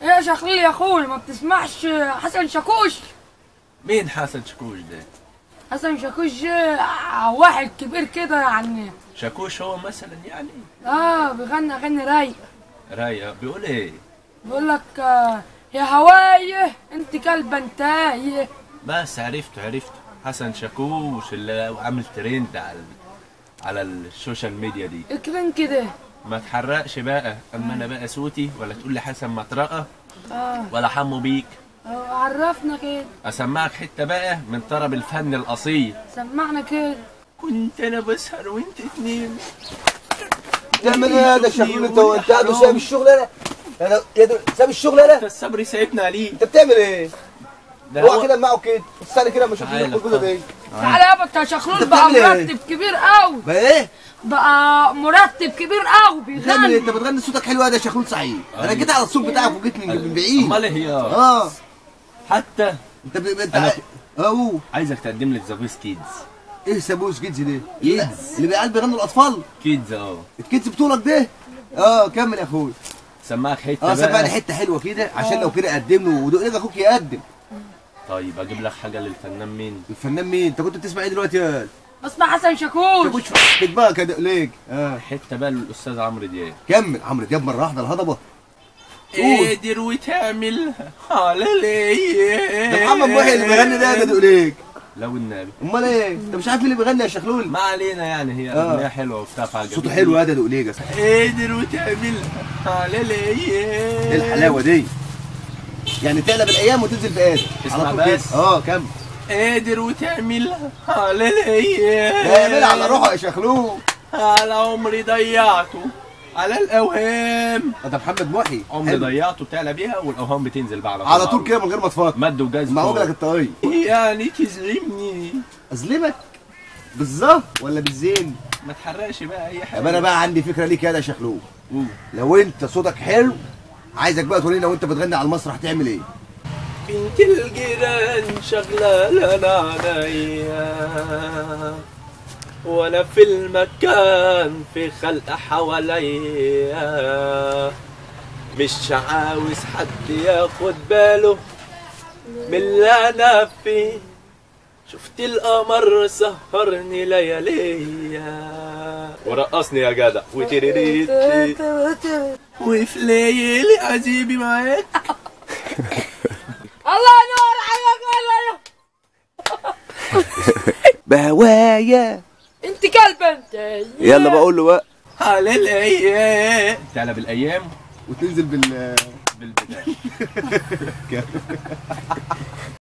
ايه يا شخليل يا اخوي ما بتسمعش حسن شاكوش مين حسن شكوش ده حسن شاكوش آه، واحد كبير كده يعني شاكوش هو مثلا يعني اه بيغني اغاني رايقه رايق بيقول ايه بيقول لك آه، يا هوايه انت كلبه انتايه بس عرفته عرفته حسن شاكوش اللي عامل ترند على على السوشيال ميديا دي اكرم كده ما تحرقش بقى اما انا بقى صوتي ولا تقول لي حسن مطرقه اه ولا حمو بيك آه، عرفنا كده اسمعك حته بقى من طرب الفن الاصيل سمعنا كده كنت انا بسهر وانت اتنين تعمل ايه هذا شغل انت وانت قاعد سايب الشغل انا انا يا دو- سايب الشغل انا انت الصبري سايبنا عليه انت بتعمل ايه؟ ده هو هو كده معه كده استنى كده اما اشوف تعالى، الجوده دي تعالى يابا انت يا شخلول انت بقى بتعمل ايه؟ مرتب كبير قوي بقى ايه؟ بقى مرتب كبير قوي بتعمل ايه؟ بيغني انت بتغني صوتك حلو هذا يا شغل صحيح انا جيت على الصوت بتاعك وجيت من من بعيد امال ايه هي اه حتى انت ب... انت انا- اه عايزك تقدم لي ذا كيدز ايه سابوس كيدز ده؟ كيدز. اللي بيقعد بيغنوا الاطفال كيدز اه الكيدز بطولك ده؟ اه كمل يا اخوي سمعك حته اه سمعني بقى حته حلوه كده عشان لو كده قدم له ودق لك اخوك يقدم طيب اجيب لك حاجه للفنان مين الفنان مين؟ انت كنت بتسمع ايه دلوقتي يا اسمع حسن شاكوش شاكوش في بقى كده ليك اه حته بقى للاستاذ عمرو دياب كمل عمرو دياب مره واحده الهضبه قول. قادر وتعمل على ليه ده محمد محي اللي بيغني ده ده ليك لو النبي امال ايه انت مش عارف مين اللي بيغني يا شخلول ما علينا يعني هي آه. اغنيه حلوه وبتاع فعجبتني. صوته حلو هذا دقليجة قادر وتعمل على ليه ايه الحلاوه دي يعني تقلب الايام وتنزل بآدم اسمع طول كده. بس. اه كمل قادر وتعمل على ليه اعمل على روحه يا شخلول على عمري ضيعته على الاوهام ده محمد محي عمري حلو. ضيعته تعلى بيها والاوهام بتنزل بقى على طول على طول كده من غير ما تفكر مد وجاز مع فوق. لك الطريق يعني تظلمني اظلمك بالظبط ولا بالزين ما تحرقش بقى اي حاجه طب انا بقى عندي فكره ليك يا ده شخلول قول. لو انت صوتك حلو عايزك بقى تقول لي لو انت بتغني على المسرح تعمل ايه بنت الجيران شغلة عينيا وانا في المكان في خلق حواليا مش عاوز حد ياخد باله من اللي انا فيه شفت القمر سهرني لياليا ورقصني يا جدع وتريريت وفي ليالي عزيبي معاك الله ينور عليك الله ينور بهوايا انت كلبه انت يلا بقول له بقى على الايام تعالى بالايام وتنزل بال بالبدايه